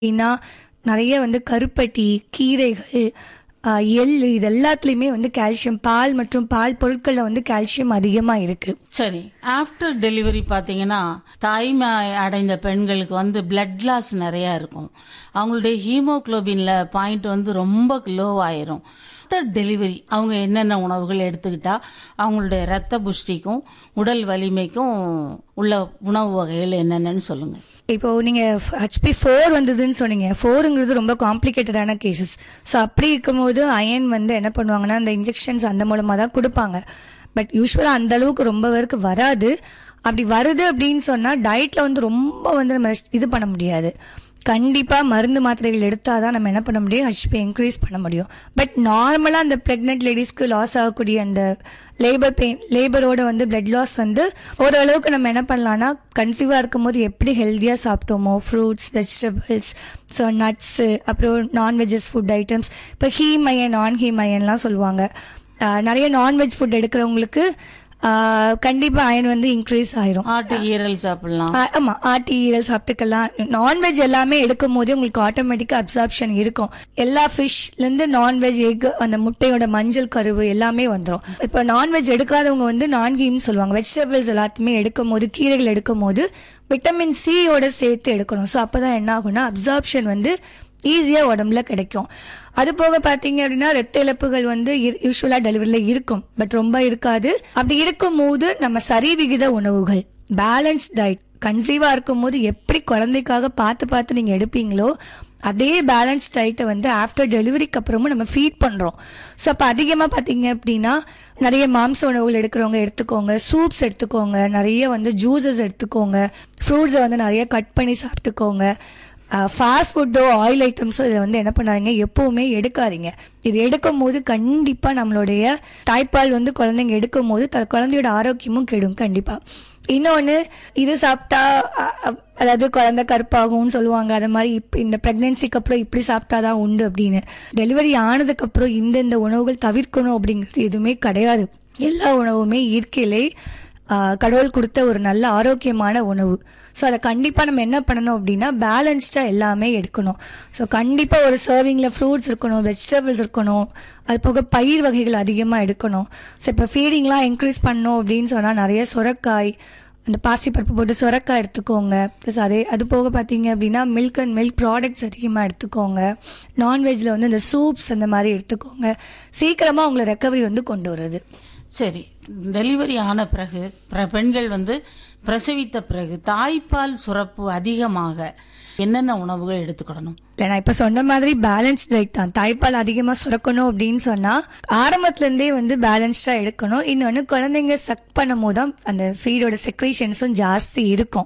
அப்படின்னா நிறைய வந்து கருப்பட்டி கீரைகள் ஆ, எள்ளு இது எல்லாத்துலேயுமே வந்து கால்சியம் பால் மற்றும் பால் பொருட்களில் வந்து கால்சியம் அதிகமாக இருக்குது சரி ஆஃப்டர் டெலிவரி பார்த்தீங்கன்னா தாய்மை அடைந்த பெண்களுக்கு வந்து பிளட் லாஸ் நிறையா இருக்கும் அவங்களுடைய ஹீமோகுளோபின்ல பாயிண்ட் வந்து ரொம்ப லோ ஆயிரும் ஆஃப்டர் டெலிவரி அவங்க என்னென்ன உணவுகள் எடுத்துக்கிட்டா அவங்களுடைய ரத்த புஷ்டிக்கும் உடல் வலிமைக்கும் உள்ள உணவு வகைகள் என்னென்னு சொல்லுங்க இப்போ நீங்கள் ஹெச்பி ஃபோர் வந்ததுன்னு சொன்னீங்க ஃபோருங்கிறது ரொம்ப காம்ப்ளிகேட்டடான கேசஸ் ஸோ அப்படி இருக்கும்போது அயன் வந்து என்ன பண்ணுவாங்கன்னா அந்த இன்ஜெக்ஷன்ஸ் அந்த மூலமாக தான் கொடுப்பாங்க பட் யூஸ்வலாக அந்த அளவுக்கு ரொம்ப பேருக்கு வராது அப்படி வருது அப்படின்னு சொன்னால் டயட்டில் வந்து ரொம்ப வந்து நம்ம இது பண்ண முடியாது கண்டிப்பாக மருந்து மாத்திரைகள் எடுத்தால் தான் நம்ம என்ன பண்ண முடியும் ஹெச்பி இன்க்ரீஸ் பண்ண முடியும் பட் நார்மலாக அந்த ப்ரெக்னென்ட் லேடிஸ்க்கு லாஸ் ஆகக்கூடிய அந்த லேபர் பெயின் லேபரோட வந்து பிளட் லாஸ் வந்து ஓரளவுக்கு நம்ம என்ன பண்ணலாம்னா கன்சீவாக இருக்கும்போது எப்படி ஹெல்த்தியாக சாப்பிட்டோமோ ஃப்ரூட்ஸ் வெஜிடபிள்ஸ் ஸோ நட்ஸு அப்புறம் நான்வெஜ்ஜஸ் ஃபுட் ஐட்டம்ஸ் இப்போ ஹீம் அயன் நான் ஹீம் அயன்லாம் சொல்லுவாங்க ஆஹ் நிறைய நான்வெஜ் ஃபுட் எடுக்கிறவங்களுக்கு கண்டிப்பாக அயன் வந்து இன்க்ரீஸ் ஆயிரும் ஆட்டு ஈரல் சாப்பிடலாம் ஆ- ஆமா ஆட்டி ஈரல் சாப்பிட்டுக்கலாம் நான்வெஜ் எல்லாமே எடுக்கும் போதே உங்களுக்கு ஆட்டோமேட்டிக்கா அப்சார்ப்ஷன் இருக்கும் எல்லா ஃபிஷ்ல இருந்து நான்வெஜ் எக் அந்த முட்டையோட மஞ்சள் கருவு எல்லாமே வந்துடும் இப்போ நான்வெஜ் எடுக்காதவங்க வந்து நான்கீம்னு சொல்லுவாங்க வெஜிடபிள்ஸ் எல்லாத்தையுமே எடுக்கும் போது கீரைகள் எடுக்கும் போது விட்டமின் சியோட சேர்த்து எடுக்கணும் ஸோ அப்பதான் என்ன ஆகும்னா அப்சார்ப்ஷன் வந்து ஈஸியாக உடம்புல கிடைக்கும் அது போக பார்த்தீங்க அப்படின்னா ரத்த இழப்புகள் வந்து யூஸ்வலாக டெலிவரியில் இருக்கும் பட் ரொம்ப இருக்காது அப்படி இருக்கும் போது நம்ம சரிவிகித உணவுகள் பேலன்ஸ் டயட் கன்சீவாக இருக்கும் போது எப்படி குழந்தைக்காக பார்த்து பார்த்து நீங்கள் எடுப்பீங்களோ அதே பேலன்ஸ் டயட்டை வந்து ஆஃப்டர் டெலிவரிக்கு அப்புறமும் நம்ம ஃபீட் பண்ணுறோம் ஸோ அப்போ அதிகமாக பார்த்தீங்க அப்படின்னா நிறைய மாംச உணவுகள் எடுக்கிறவங்க எடுத்துக்கோங்க சூப்ஸ் எடுத்துக்கோங்க நிறைய வந்து ஜூஸஸ் எடுத்துக்கோங்க ஃப்ரூட்ஸை வந்து நிறைய கட் பண்ணி சாப்பிட்டுக்கோங்க ஃபாஸ்ட் ஃபுட்டோ ஆயில் ஐட்டம்ஸோ இதை வந்து என்ன பண்ணாதீங்க எப்பவுமே எடுக்காதீங்க இது எடுக்கும் போது கண்டிப்பாக நம்மளுடைய தாய்ப்பால் வந்து குழந்தைங்க எடுக்கும் போது த குழந்தையோட ஆரோக்கியமும் கெடும் கண்டிப்பாக இன்னொன்று இது சாப்பிட்டா அ- அ- அதாவது குழந்தை கருப்பாகும்னு சொல்லுவாங்க அது மாதிரி இப்போ இந்த ப்ரெக்னென்சிக்கு அப்புறம் இப்படி சாப்பிட்டாதான் உண்டு அப்படின்னு டெலிவரி ஆனதுக்கப்புறம் இந்தந்த உணவுகள் தவிர்க்கணும் அப்படிங்கிறது எதுவுமே கிடையாது எல்லா உணவுமே இயற்கையிலே ஆஹ் கடவுள் கொடுத்த ஒரு நல்ல ஆரோக்கியமான உணவு ஸோ அதை கண்டிப்பாக நம்ம என்ன பண்ணணும் அப்படின்னா பேலன்ஸ்டாக எல்லாமே எடுக்கணும் ஸோ கண்டிப்பாக ஒரு சர்விங்கில் ஃப்ரூட்ஸ் இருக்கணும் வெஜிடபிள்ஸ் இருக்கணும் அது போக பயிர் வகைகள் அதிகமாக எடுக்கணும் ஸோ இப்போ ஃபீடிங்லாம் இன்க்ரீஸ் பண்ணணும் அப்படின்னு சொன்னால் நிறைய சுரக்காய் அந்த பாசிப்பருப்பு போட்டு சுரக்காய் எடுத்துக்கோங்க ப்ளஸ் அதே அது போக பார்த்தீங்க அப்படின்னா மில்க் அண்ட் மில்க் ப்ராடக்ட்ஸ் அதிகமாக எடுத்துக்கோங்க நான்வெஜ்ஜில் வந்து இந்த சூப்ஸ் அந்த மாதிரி எடுத்துக்கோங்க சீக்கிரமாக உங்களை ரெக்கவரி வந்து கொண்டு வருது சரி டெலிவரி ஆன பிறகு பிற- பெண்கள் வந்து பிரசவித்த பிறகு தாய்ப்பால் சுரப்பு அதிகமாக என்னென்ன உணவுகள் எடுத்துக்கிடணும் இல்லை நான் இப்போ சொன்ன மாதிரி பேலன்ஸ் டயட் தான் தாய்ப்பால் அதிகமாக சுரக்கணும் அப்படின்னு சொன்னால் ஆரம்பத்துலேருந்தே வந்து பேலன்ஸ்டாக எடுக்கணும் இன்னொன்று குழந்தைங்க சக் பண்ணும் போது தான் அந்த ஃபீடோட செக்ரேஷன்ஸும் ஜாஸ்தி இருக்கும்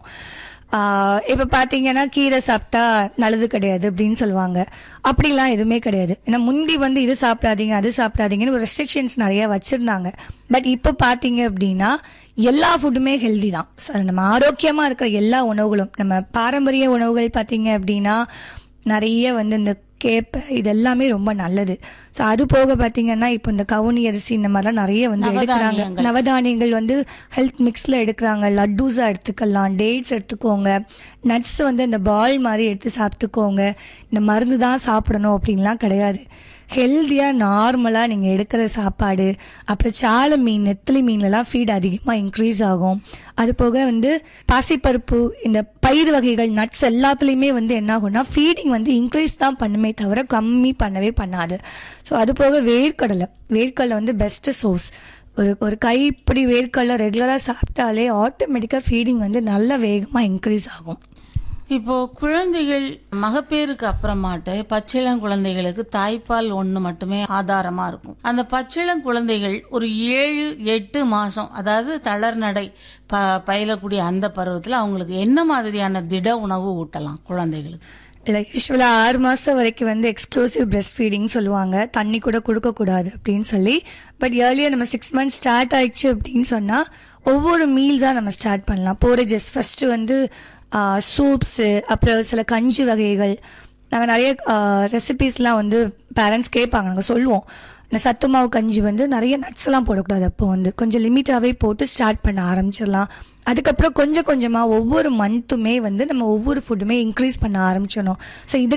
இப்போ பார்த்தீங்கன்னா கீரை சாப்பிட்டா நல்லது கிடையாது அப்படின்னு சொல்லுவாங்க அப்படிலாம் எதுவுமே கிடையாது ஏன்னா முந்தி வந்து இது சாப்பிடாதீங்க அது சாப்பிடாதீங்கன்னு ஒரு ரெஸ்ட்ரிக்ஷன்ஸ் நிறைய வச்சுருந்தாங்க பட் இப்போ பார்த்தீங்க அப்படின்னா எல்லா ஃபுட்டுமே ஹெல்தி தான் So, நம்ம ஆரோக்கியமாக இருக்கிற எல்லா உணவுகளும் நம்ம பாரம்பரிய உணவுகள் பார்த்தீங்க அப்படின்னா நிறைய வந்து இந்த கேப்பை இது எல்லாமே ரொம்ப நல்லது ஸோ அது போக பார்த்தீங்கன்னா இப்போ இந்த கவுனி அரிசி இந்த மாதிரிலாம் நிறைய வந்து எடுக்கிறாங்க நவதானியங்கள். நவதானியங்கள் வந்து ஹெல்த் மிக்ஸில் எடுக்கிறாங்க லட்டூஸாக எடுத்துக்கலாம் டேட்ஸ் எடுத்துக்கோங்க நட்ஸ் வந்து இந்த பால் மாதிரி எடுத்து சாப்பிட்டுக்கோங்க இந்த மருந்து தான் சாப்பிடணும் அப்படின்லாம் கிடையாது ஹெல்த்தியாக நார்மலாக நீங்கள் எடுக்கிற சாப்பாடு அப்புறம் சாலை மீன் நெத்திலி மீன்லலாம் ஃபீட் அதிகமாக இன்க்ரீஸ் ஆகும் அது போக வந்து பாசிப்பருப்பு இந்த பயிர் வகைகள் நட்ஸ் எல்லாத்துலேயுமே வந்து என்ன ஆகும்னா ஃபீடிங் வந்து இன்க்ரீஸ் தான் பண்ணுமே தவிர கம்மி பண்ணவே பண்ணாது ஸோ அது போக வேர்க்கடலை வேர்க்கடலை வந்து பெஸ்ட்டு சோர்ஸ் ஒரு ஒரு கைப்பிடி வேர்க்கடலை ரெகுலராக சாப்பிட்டாலே ஆட்டோமேட்டிக்காக ஃபீடிங் வந்து நல்ல வேகமாக இன்க்ரீஸ் ஆகும் இப்போ குழந்தைகள் மகப்பேறுக்கு அப்புறமாட்டு பச்சிளம் குழந்தைகளுக்கு தாய்ப்பால் ஒன்று மட்டுமே ஆதாரமா இருக்கும் அந்த பச்சிளம் குழந்தைகள் ஒரு ஏழு எட்டு மாசம் அதாவது தளர் நடை ப பயிலக்கூடிய அந்த பருவத்தில் அவங்களுக்கு என்ன மாதிரியான திட உணவு ஊட்டலாம் குழந்தைகளுக்கு இல்லை யூஸ்வலாக ஆறு மாதம் வரைக்கும் வந்து எக்ஸ்க்ளூசிவ் பிரெஸ்ட் ஃபீடிங் சொல்லுவாங்க தண்ணி கூட கொடுக்கக்கூடாது அப்படின்னு சொல்லி பட் ஏர்லியர் நம்ம சிக்ஸ் மந்த்ஸ் ஸ்டார்ட் ஆயிடுச்சு அப்படின்னு சொன்னால் ஒவ்வொரு மீல்ஸாக நம்ம ஸ்டார்ட் பண்ணலாம் போரேஜஸ் ஃபஸ்ட்டு வந்து சூப்ஸு அப்புறம் சில கஞ்சி வகைகள் நாங்கள் நிறைய ரெசிபீஸ்லாம் வந்து பேரண்ட்ஸ் கேட்பாங்க நாங்கள் சொல்லுவோம் இந்த சத்து மாவு கஞ்சி வந்து நிறைய நட்ஸ் எல்லாம் போடக்கூடாது அப்போ வந்து கொஞ்சம் லிமிட்டாவே போட்டு ஸ்டார்ட் பண்ண ஆரம்பிச்சிடலாம் அதுக்கப்புறம் கொஞ்சம் கொஞ்சமா ஒவ்வொரு மந்த்துமே வந்து நம்ம ஒவ்வொரு ஃபுட்டுமே இன்க்ரீஸ் பண்ண ஆரம்பிச்சிடணும் ஸோ இது